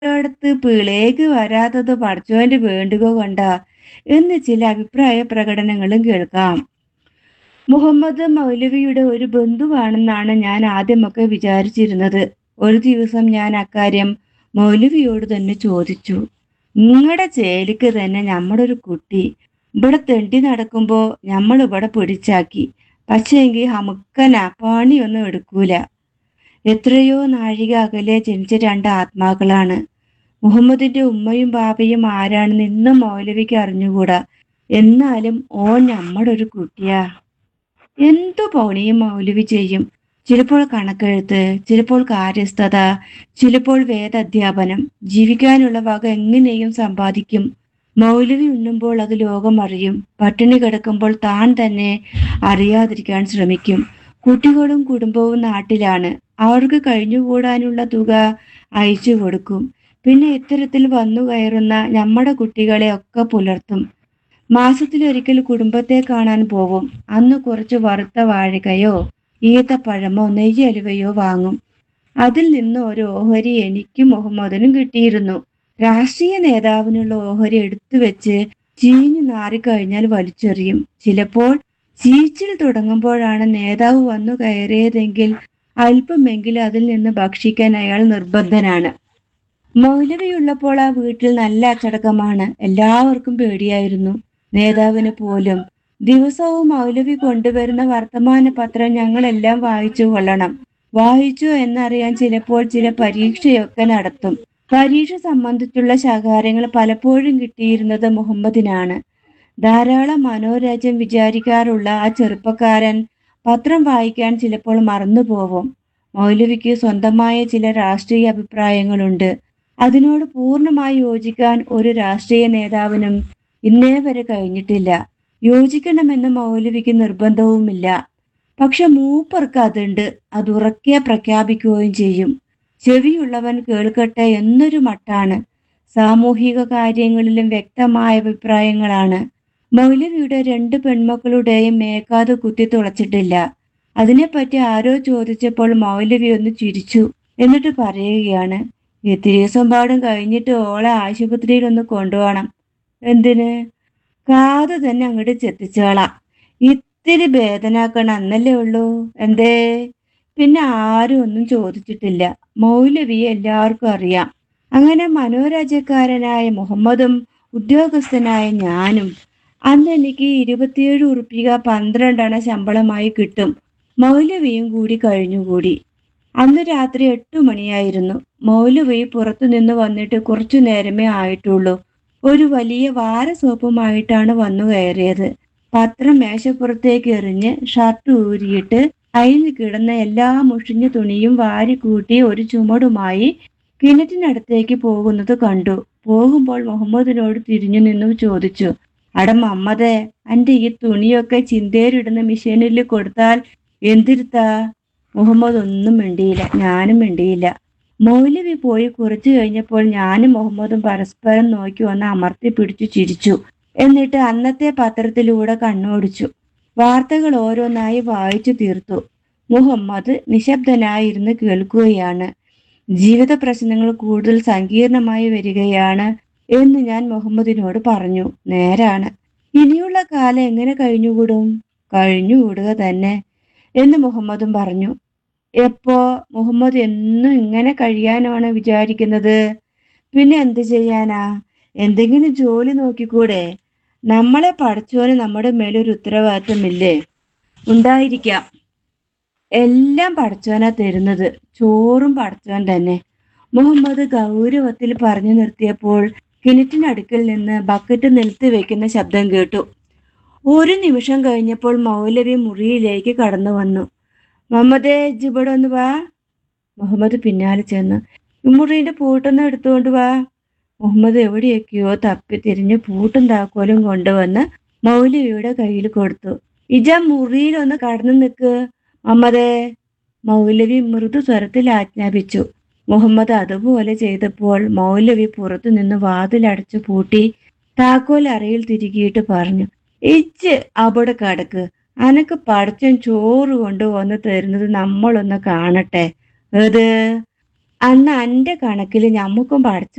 അടുത്ത് പിളേക്ക് വരാത്തത് പടച്ചോന്റെ വേണ്ടുക കൊണ്ടാ എന്ന് ചില അഭിപ്രായ പ്രകടനങ്ങളും കേൾക്കാം മുഹമ്മദ് മൗലവിയുടെ ഒരു ബന്ധുവാണെന്നാണ് ഞാൻ ആദ്യമൊക്കെ വിചാരിച്ചിരുന്നത് ഒരു ദിവസം ഞാൻ അക്കാര്യം മൗലവിയോട് തന്നെ ചോദിച്ചു നിങ്ങളുടെ ചേലിക്ക് തന്നെ നമ്മുടെ ഒരു കുട്ടി ഇവിടെ തെണ്ടി നടക്കുമ്പോ നമ്മൾ ഇവിടെ പിടിച്ചാക്കി പക്ഷേങ്കി ഹമുക്കന പണിയൊന്നും എടുക്കൂല എത്രയോ നാഴിക അകലെ ജനിച്ച രണ്ട് ആത്മാക്കളാണ് മുഹമ്മദിന്റെ ഉമ്മയും ബാബയും ആരാണെന്ന് ഇന്നും മൗലവിക്ക് അറിഞ്ഞുകൂടാ എന്നാലും ഓൻ നമ്മുടെ ഒരു കുട്ടിയാ എന്തു പണിയും മൗലവി ചെയ്യും ചിലപ്പോൾ കണക്കെഴുത്ത് ചിലപ്പോൾ കാര്യസ്ഥത ചിലപ്പോൾ വേദാധ്യാപനം ജീവിക്കാനുള്ള വക എങ്ങനെയും സമ്പാദിക്കും മൗലവി ഉണ്ണുമ്പോൾ അത് ലോകം അറിയും പട്ടിണി കിടക്കുമ്പോൾ താൻ തന്നെ അറിയാതിരിക്കാൻ ശ്രമിക്കും കുട്ടികളും കുടുംബവും നാട്ടിലാണ് അവർക്ക് കഴിഞ്ഞുകൂടാനുള്ള തുക അയച്ചു കൊടുക്കും പിന്നെ ഇത്തരത്തിൽ വന്നു കയറുന്ന നമ്മുടെ കുട്ടികളെ ഒക്കെ പുലർത്തും മാസത്തിലൊരിക്കൽ കുടുംബത്തെ കാണാൻ പോവും അന്ന് കുറച്ച് വറുത്ത വാഴകയോ ഈത്തപ്പഴമോ നെയ്യലുവയോ വാങ്ങും അതിൽ നിന്ന് ഒരു ഓഹരി എനിക്കും മുഹമ്മദിനും കിട്ടിയിരുന്നു രാഷ്ട്രീയ നേതാവിനുള്ള ഓഹരി എടുത്തു വെച്ച് ചീഞ്ഞു നാറിക്കഴിഞ്ഞാൽ വലിച്ചെറിയും ചിലപ്പോൾ ചീച്ചിൽ തുടങ്ങുമ്പോഴാണ് നേതാവ് വന്നു കയറിയതെങ്കിൽ അല്പമെങ്കിലും അതിൽ നിന്ന് ഭക്ഷിക്കാൻ അയാൾ നിർബന്ധനാണ് മൗലവിയുള്ളപ്പോൾ ആ വീട്ടിൽ നല്ല അച്ചടക്കമാണ് എല്ലാവർക്കും പേടിയായിരുന്നു നേതാവിന് പോലും ദിവസവും മൗലവി കൊണ്ടുവരുന്ന വർത്തമാന പത്രം ഞങ്ങളെല്ലാം വായിച്ചു കൊള്ളണം വായിച്ചു എന്നറിയാൻ ചിലപ്പോൾ ചില പരീക്ഷയൊക്കെ നടത്തും പരീക്ഷ സംബന്ധിച്ചുള്ള ശകാരങ്ങൾ പലപ്പോഴും കിട്ടിയിരുന്നത് മുഹമ്മദിനാണ് ധാരാളം മനോരാജ്യം വിചാരിക്കാറുള്ള ആ ചെറുപ്പക്കാരൻ പത്രം വായിക്കാൻ ചിലപ്പോൾ മറന്നുപോകും മൗലവിക്ക് സ്വന്തമായ ചില രാഷ്ട്രീയ അഭിപ്രായങ്ങളുണ്ട് അതിനോട് പൂർണ്ണമായി യോജിക്കാൻ ഒരു രാഷ്ട്രീയ നേതാവിനും ഇന്നേ വരെ കഴിഞ്ഞിട്ടില്ല യോജിക്കണമെന്ന് മൗലവിക്ക് നിർബന്ധവുമില്ല പക്ഷെ മൂപ്പർക്ക് അതുണ്ട് അത് ഉറക്കെ പ്രഖ്യാപിക്കുകയും ചെയ്യും ചെവിയുള്ളവൻ കേൾക്കട്ടെ എന്നൊരു മട്ടാണ് സാമൂഹിക കാര്യങ്ങളിലും വ്യക്തമായ അഭിപ്രായങ്ങളാണ് മൗലവിയുടെ രണ്ട് പെൺമക്കളുടെയും മേക്കാത് കുത്തി തുളച്ചിട്ടില്ല അതിനെപ്പറ്റി ആരോ ചോദിച്ചപ്പോൾ മൗലവി ഒന്ന് ചിരിച്ചു എന്നിട്ട് പറയുകയാണ് ഇത്തിരി ദിവസം പാടും കഴിഞ്ഞിട്ട് ഓളെ ആശുപത്രിയിൽ ഒന്ന് കൊണ്ടുപോകണം എന്തിന് കാത് തന്നെ അങ്ങോട്ട് ചെത്തിച്ചോളാം ഇത്തിരി വേദനാക്കണം എന്നല്ലേ ഉള്ളൂ എന്തേ പിന്നെ ആരും ഒന്നും ചോദിച്ചിട്ടില്ല മൗലവിയെ എല്ലാവർക്കും അറിയാം അങ്ങനെ മനോരാജ്യക്കാരനായ മുഹമ്മദും ഉദ്യോഗസ്ഥനായ ഞാനും അന്ന് എനിക്ക് ഇരുപത്തിയേഴ് ഉറുപ്പിക പന്ത്രണ്ടെണ്ണ ശമ്പളമായി കിട്ടും മൗലവിയും കൂടി കഴിഞ്ഞുകൂടി അന്ന് രാത്രി എട്ടു മണിയായിരുന്നു മൗലവി പുറത്തു നിന്ന് വന്നിട്ട് കുറച്ചു നേരമേ ആയിട്ടുള്ളൂ ഒരു വലിയ വാര സോപ്പുമായിട്ടാണ് വന്നു കയറിയത് പത്രം മേശപ്പുറത്തേക്ക് എറിഞ്ഞ് ഷർട്ട് ഊരിയിട്ട് അതിൽ കിടന്ന എല്ലാ മുഷിഞ്ഞ തുണിയും വാരി കൂട്ടി ഒരു ചുമടുമായി കിണറ്റിനടുത്തേക്ക് പോകുന്നത് കണ്ടു പോകുമ്പോൾ മുഹമ്മദിനോട് തിരിഞ്ഞു നിന്നു ചോദിച്ചു അട മമ്മതേ അന്റെ ഈ തുണിയൊക്കെ ചിന്തേരിടുന്ന മെഷീനിൽ കൊടുത്താൽ എന്തിരുത്താ മുഹമ്മദ് ഒന്നും മിണ്ടിയില്ല ഞാനും മിണ്ടിയില്ല മൗലവി പോയി കുറച്ചു കഴിഞ്ഞപ്പോൾ ഞാനും മുഹമ്മദും പരസ്പരം നോക്കി ഒന്ന് അമർത്തി പിടിച്ചു ചിരിച്ചു എന്നിട്ട് അന്നത്തെ പത്രത്തിലൂടെ കണ്ണോടിച്ചു വാർത്തകൾ ഓരോന്നായി വായിച്ചു തീർത്തു മുഹമ്മദ് നിശബ്ദനായിരുന്ന് കേൾക്കുകയാണ് ജീവിത പ്രശ്നങ്ങൾ കൂടുതൽ സങ്കീർണമായി വരികയാണ് എന്ന് ഞാൻ മുഹമ്മദിനോട് പറഞ്ഞു നേരാണ് ഇനിയുള്ള കാലം എങ്ങനെ കഴിഞ്ഞുകൂടും കഴിഞ്ഞുകൂടുക തന്നെ എന്ന് മുഹമ്മദും പറഞ്ഞു എപ്പോ മുഹമ്മദ് എന്നും ഇങ്ങനെ കഴിയാനാണ് വിചാരിക്കുന്നത് പിന്നെ എന്ത് ചെയ്യാനാ എന്തെങ്കിലും ജോലി നോക്കിക്കൂടെ നമ്മളെ പഠിച്ചോന് നമ്മുടെ മേലൊരു ഉത്തരവാദിത്വമില്ലേ ഉണ്ടായിരിക്കാം എല്ലാം പഠിച്ചോനാ തരുന്നത് ചോറും പഠിച്ചോൻ തന്നെ മുഹമ്മദ് ഗൗരവത്തിൽ പറഞ്ഞു നിർത്തിയപ്പോൾ കിണറ്റിനടുക്കിൽ നിന്ന് ബക്കറ്റ് നിലത്ത് വെക്കുന്ന ശബ്ദം കേട്ടു ഒരു നിമിഷം കഴിഞ്ഞപ്പോൾ മൗലവി മുറിയിലേക്ക് കടന്നു വന്നു മുഹമ്മദേ ജിബടെ ഒന്ന് വാ മുഹമ്മദ് പിന്നാലെ ചെന്ന് മുറിയുടെ പൂട്ടൊന്ന് എടുത്തുകൊണ്ട് വാ മുഹമ്മദ് എവിടെയൊക്കെയോ തപ്പി തിരിഞ്ഞ് പൂട്ടും താക്കോലും കൊണ്ടുവന്ന് മൗലവിയുടെ കയ്യിൽ കൊടുത്തു ഇജ മുറിയിലൊന്ന് കടന്നു നിൽക്ക് മുഹമ്മദേ മൗലവി മൃദു സ്വരത്തിൽ ആജ്ഞാപിച്ചു മുഹമ്മദ് അതുപോലെ ചെയ്തപ്പോൾ മൗലവി പുറത്തു നിന്ന് വാതിലടച്ചു പൂട്ടി താക്കോൽ അറയിൽ തിരികിയിട്ട് പറഞ്ഞു ഇച്ച് അവിടെ കടക്ക് അനക്ക് പഠിച്ചൻ ചോറ് കൊണ്ടുവന്ന് തരുന്നത് നമ്മളൊന്ന് കാണട്ടെ ഏത് അന്ന് അന്റെ കണക്കിൽ ഞമ്മക്കും പഠിച്ച